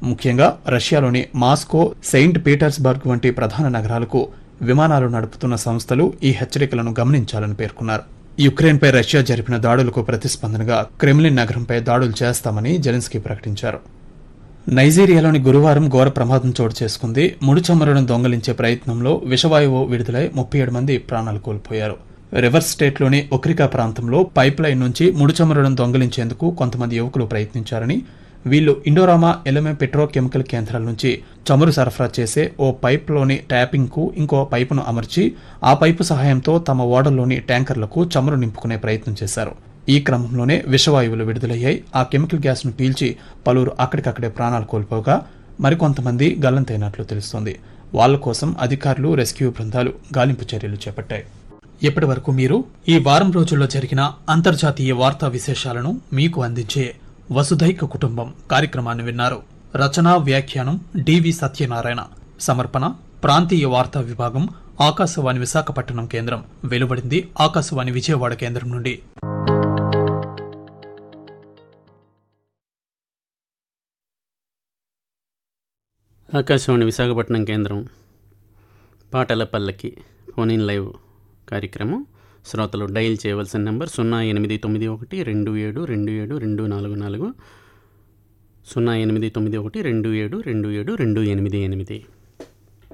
ముఖ్యంగా రష్యాలోని Moscow Saint Petersburg వంటి ప్రధాన నగరాలకు విమానాలు నడుపుతున్న సంస్థలు ఈ హెచ్చరికలను గమనించాలని పేర్కొన్నారు యుక్రెయిన్పై రష్యా జరిపిన దాడులకు ప్రతిస్పందనగా క్రెమ్లిన్ నగరంపై దాడులు చేస్తామని జెలెన్స్కీ ప్రకటించారు నైజీరియాలోని గురువారం ఘోర ప్రమాదం చోటు చేసుకుంది ముడి చమురును దొంగలించే ప్రయత్నంలో విషవాయువు విడుదలై ముప్పై ఏడు మంది ప్రాణాలు కోల్పోయారు రివర్స్ స్టేట్లోని ఒక్రికా ప్రాంతంలో పైప్ లైన్ నుంచి ముడి చమురులను దొంగలించేందుకు కొంతమంది యువకులు ప్రయత్నించారని వీళ్లు ఇండోరామా ఎలమె పెట్రోకెమికల్ కేంద్రాల నుంచి చమురు సరఫరా చేసే ఓ పైప్లోని ట్యాపింగ్కు ఇంకో పైపును అమర్చి ఆ పైపు సహాయంతో తమ ఓడల్లోని ట్యాంకర్లకు చమురు నింపుకునే ప్రయత్నం చేశారు ఈ క్రమంలోనే విషవాయువులు విడుదలయ్యాయి ఆ కెమికల్ గ్యాస్ను పీల్చి పలువురు అక్కడికక్కడే ప్రాణాలు కోల్పోగా మరికొంతమంది గల్లంతైనట్లు తెలుస్తోంది వాళ్ళ కోసం అధికారులు రెస్క్యూ బృందాలు గాలింపు చర్యలు చేపట్టాయి ఇప్పటి వరకు మీరు ఈ వారం రోజుల్లో జరిగిన అంతర్జాతీయ వార్తా విశేషాలను మీకు అందించే వసుధైక కుటుంబం కార్యక్రమాన్ని విన్నారు రచనా వ్యాఖ్యానం డివి సత్యనారాయణ సమర్పణ ప్రాంతీయ వార్తా విభాగం ఆకాశవాణి విశాఖపట్నం కేంద్రం వెలువడింది ఆకాశవాణి విజయవాడ కేంద్రం నుండి ఆకాశవాణి విశాఖపట్నం కేంద్రం పాటల పల్లకి ఫోన్ ఇన్ లైవ్ కార్యక్రమం శ్రోతలు డయల్ చేయవలసిన నెంబర్ సున్నా ఎనిమిది తొమ్మిది ఒకటి రెండు ఏడు రెండు ఏడు రెండు నాలుగు నాలుగు సున్నా ఎనిమిది తొమ్మిది ఒకటి రెండు ఏడు రెండు ఏడు రెండు ఎనిమిది ఎనిమిది